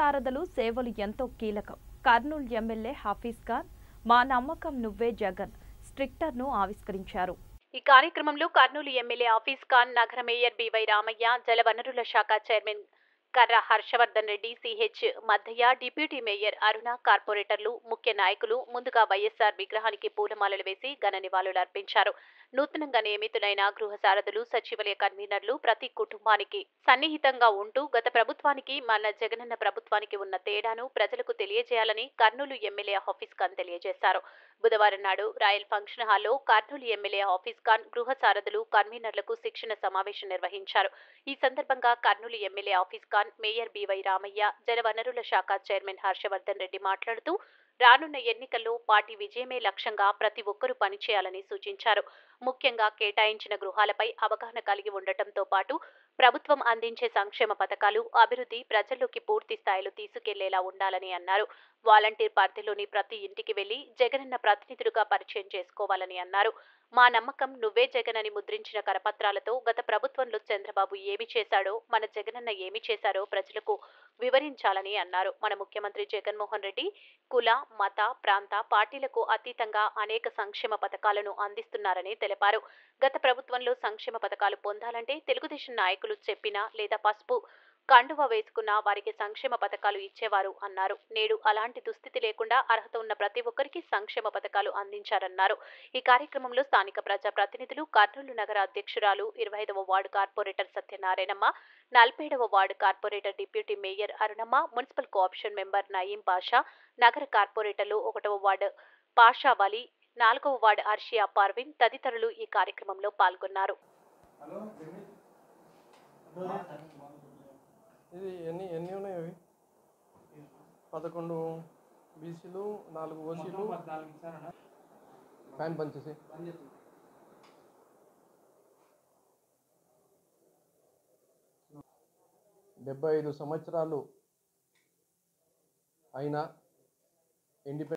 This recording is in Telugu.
సారథులు సేవలు ఎంతో కీలకం కర్నూలు ఎమ్మెల్యే హఫీజ్ ఖాన్ మా నమ్మకం నువ్వే జగన్ స్ట్రిక్టర్ను ఆవిష్కరించారు ఈ కార్యక్రమంలో కర్నూలు ఎమ్మెల్యే ఆఫీస్ ఖాన్ నగర మేయర్ బివై రామయ్య జలవనరుల శాఖ chairman Karra Harshavardhan Reddy CH Maddayya deputy mayor Aruna కార్పొరేటర్లు ముఖ్య నాయకులు ముందుగా వైఎస్ఆర్ విగ్రహానికి పూలమాలలు వేసి ఘన నివాళులు అర్పించారు నూతనంగా నియమితులైన గృహ సారథులు సచివాలయ కన్వీనర్లు ప్రతి కుటుంబానికి సన్నిహితంగా ఉంటూ గత ప్రభుత్వానికి మన జగనన్న ప్రభుత్వానికి ఉన్న తేడాను ప్రజలకు తెలియజేయాలని కర్నూలు ఎమ్మెల్యే హఫీజ్ ఖాన్ తెలియజేశారు బుధవారం నాడు రాయల్ ఫంక్షన్ హాల్లో కర్నూలు ఎమ్మెల్యే ఆఫీస్ ఖాన్ గృహ సారథులు కన్వీనర్లకు శిక్షణ సమావేశం నిర్వహించారు ఈ సందర్భంగా Kurnool MLA Hafeez Khan mayor BY Ramaiah జలవనరుల శాఖ చైర్మన్ హర్షవర్ధన్ రెడ్డి మాట్లాడుతూ రానున్న ఎన్నికల్లో పార్టీ విజయమే లక్ష్యంగా ప్రతి ఒక్కరూ పనిచేయాలని సూచించారు ముఖ్యంగా కేటాయించిన గృహాలపై అవగాహన కలిగి ఉండటంతో పాటు ప్రభుత్వం అందించే సంక్షేమ పథకాలు అభివృద్ధి ప్రజల్లోకి పూర్తి స్థాయిలో తీసుకెళ్లేలా ఉండాలని అన్నారు వాలంటీర్ పరిధిలోని ప్రతి ఇంటికి వెళ్లి జగనన్న ప్రతినిధులుగా పరిచయం చేసుకోవాలని అన్నారు మా నమ్మకం నువ్వే జగన్ అని ముద్రించిన కరపత్రాలతో గత ప్రభుత్వంలో చంద్రబాబు ఏమి చేశాడో మన జగనన్న ఏమి చేశారో ప్రజలకు వివరించాలని అన్నారు మన ముఖ్యమంత్రి జగన్మోహన్ రెడ్డి కుల మత ప్రాంత పార్టీలకు అతీతంగా అనేక సంక్షేమ పథకాలను అందిస్తున్నారని తెలిపారు గత ప్రభుత్వంలో సంక్షేమ పథకాలు పొందాలంటే తెలుగుదేశం నాయకులు చెప్పినా లేదా పసుపు కండువ వేసుకున్న వారికి సంక్షేమ పథకాలు ఇచ్చేవారు అన్నారు నేడు అలాంటి దుస్థితి లేకుండా అర్హత ఉన్న ప్రతి ఒక్కరికి సంక్షేమ పథకాలు అందించారన్నారు ఈ కార్యక్రమంలో స్థానిక ప్రజా ప్రతినిధులు కర్నూలు నగర అధ్యక్షురాలు ఇరవై ఐదవ వార్డు కార్పొరేటర్ సత్యనారాయణమ్మ నలభైడవ ward corporator deputy mayor Arunamma municipal co-option member Nayeem Pasha నగర కార్పొరేటర్లు ఒకటవ వార్డు పాషా వలి నాలుగవ వార్డు అర్షియా పర్వీన్ తదితరులు ఈ కార్యక్రమంలో పాల్గొన్నారు ఇది ఎన్ని ఎన్ని ఉన్నాయి అవి పదకొండు బీసీలు నాలుగు ఓసీలు ఫ్యాన్ పంచేసి డెబ్బై ఐదు సంవత్సరాలు అయినా ఇండిపెండెంట్